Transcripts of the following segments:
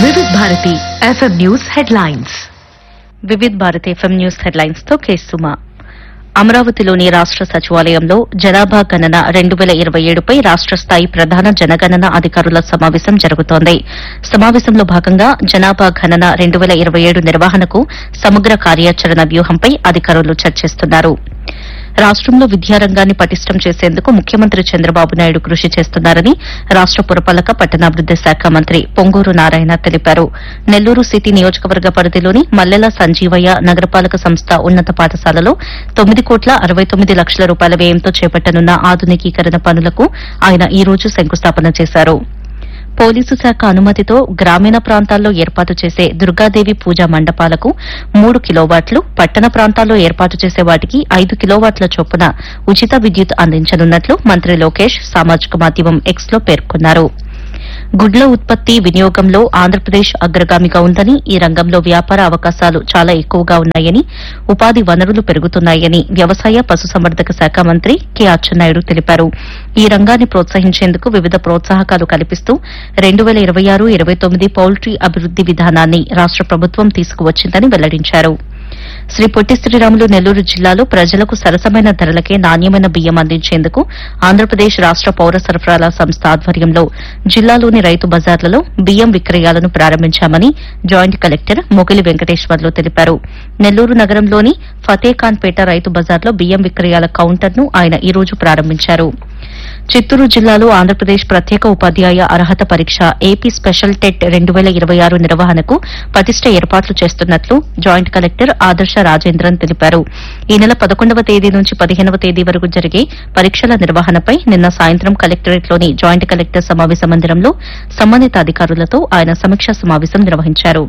వివిధ Bharati FM news headlines Vividh Bharat FM news headlines తో కేసుమా అమరావతిలోని రాష్ట సచివాలయంలో జనాభా గణన రెండు వేల ఇరవై ఏడుపై రాష్ట స్థాయి ప్రధాన జనగణన అధికారుల సమావేశం జరుగుతోంది సమావేశంలో భాగంగా జనాభా గణన రెండు వేల ఇరవై ఏడు నిర్వహణకు సమగ్ర కార్యాచరణ వ్యూహంపై అధికారులు చర్చిస్తున్నారు రాష్టంలో విద్యారంగాన్ని పటిష్టం చేసేందుకు ముఖ్యమంత్రి చంద్రబాబు నాయుడు కృషి చేస్తున్నారని రాష్ట పురపాలక పట్టణాభివృద్ది శాఖ మంత్రి పొంగూరు నారాయణ తెలిపారు నెల్లూరు సిటీ నియోజకవర్గ పరిధిలోని మల్లెల సంజీవయ్య నగరపాలక సంస్థ ఉన్నత పాఠశాలలో తొమ్మిది కోట్ల అరవై తొమ్మిది లక్షల రూపాయల వ్యయంతో చేపట్టనున్న ఆధునికీకరణ పనులకు ఆయన ఈ రోజు శంకుస్థాపన చేశారు పోలీసు శాఖ అనుమతితో గ్రామీణ ప్రాంతాల్లో ఏర్పాటు చేసే దుర్గాదేవి పూజా మండపాలకు మూడు కిలోవాట్లు పట్టణ ప్రాంతాల్లో ఏర్పాటు చేసే వాటికి ఐదు కిలోవాట్ల చొప్పున ఉచిత విద్యుత్ అందించనున్నట్లు మంత్రి లోకేష్ సామాజిక మాధ్యమం ఎక్స్ లో పేర్కొన్నారు గుడ్ల ఉత్పత్తి వినియోగంలో ఆంధ్రప్రదేశ్ అగ్రగామిగా ఉందని ఈ రంగంలో వ్యాపార అవకాశాలు చాలా ఎక్కువగా ఉన్నాయని ఉపాధి వనరులు పెరుగుతున్నాయని వ్యవసాయ పశుసంవర్ధక శాఖ మంత్రి కె అచ్చెన్నాయుడు తెలిపారు ఈ రంగాన్ని ప్రోత్సహించేందుకు వివిధ ప్రోత్సాహకాలు కల్పిస్తూ రెండు వేల ఇరవై ఆరు ఇరవై తొమ్మిది పౌల్ట్రీ అభివృద్ది విధానాన్ని రాష్ట ప్రభుత్వం తీసుకువచ్చిందని వెల్లడించారు శ్రీ పొట్టి శ్రీరాములు నెల్లూరు జిల్లాలో ప్రజలకు సరసమైన ధరలకే నాణ్యమైన బియ్యం అందించేందుకు ఆంధ్రప్రదేశ్ రాష్ట పౌర సరఫరాల సంస్థ ఆధ్వర్యంలో జిల్లాలోని రైతు బజార్లలో బియ్యం విక్రయాలను ప్రారంభించామని జాయింట్ కలెక్టర్ మొగిలి వెంకటేశ్వర్లు తెలిపారు నెల్లూరు నగరంలోని ఫతేఖాన్పేట రైతు బజార్లో బియ్యం విక్రయాల కౌంటర్ను ఆయన ఈ రోజు ప్రారంభించారు చిత్తూరు జిల్లాలో ఆంధ్రప్రదేశ్ ప్రత్యేక ఉపాధ్యాయ అర్హత పరీక్ష ఏపీ స్పెషల్ టెట్ రెండు వేల ఇరవై ఆరు నిర్వహణకు పటిష్ట ఏర్పాట్లు చేస్తున్నట్లు జాయింట్ కలెక్టర్ ఆదర్శ రాజేంద్రన్ తెలిపారు ఈ నెల పదకొండవ తేదీ నుంచి పదిహేనవ తేదీ వరకు జరిగే పరీక్షల నిర్వహణపై నిన్న సాయంత్రం కలెక్టరేట్లోని జాయింట్ కలెక్టర్ సమావేశ మందిరంలో సంబంధిత అధికారులతో ఆయన సమీక్షా సమావేశం నిర్వహించారు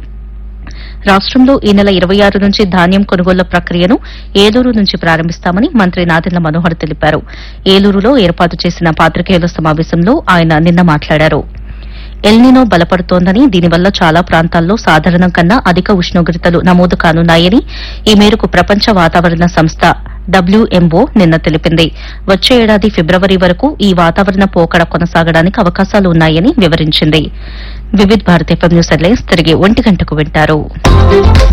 రాష్టంలో ఈ నెల ఇరవై ఆరు నుంచి ధాన్యం కొనుగోళ్ల ప్రక్రియను ఏలూరు నుంచి ప్రారంభిస్తామని మంత్రి నాదెళ్ల మనోహర్ తెలిపారు ఏలూరులో ఏర్పాటు చేసిన పాత్రికేయుల సమావేశంలో ఆయన నిన్న మాట్లాడారు ఎల్నినో బలపడుతోందని దీనివల్ల చాలా ప్రాంతాల్లో సాధారణం కన్నా అధిక ఉష్ణోగ్రతలు నమోదు కానున్నాయని ఈ మేరకు ప్రపంచ వాతావరణ సంస్థ డబ్ల్యూఎంఓ నిన్న తెలిపింది వచ్చే ఏడాది ఫిబ్రవరి వరకు ఈ వాతావరణ పోకడ కొనసాగడానికి అవకాశాలు ఉన్నాయని వివరించింది Vividh Bharat FM news headlines తిరిగి ఒంటి గంటకు వింటారు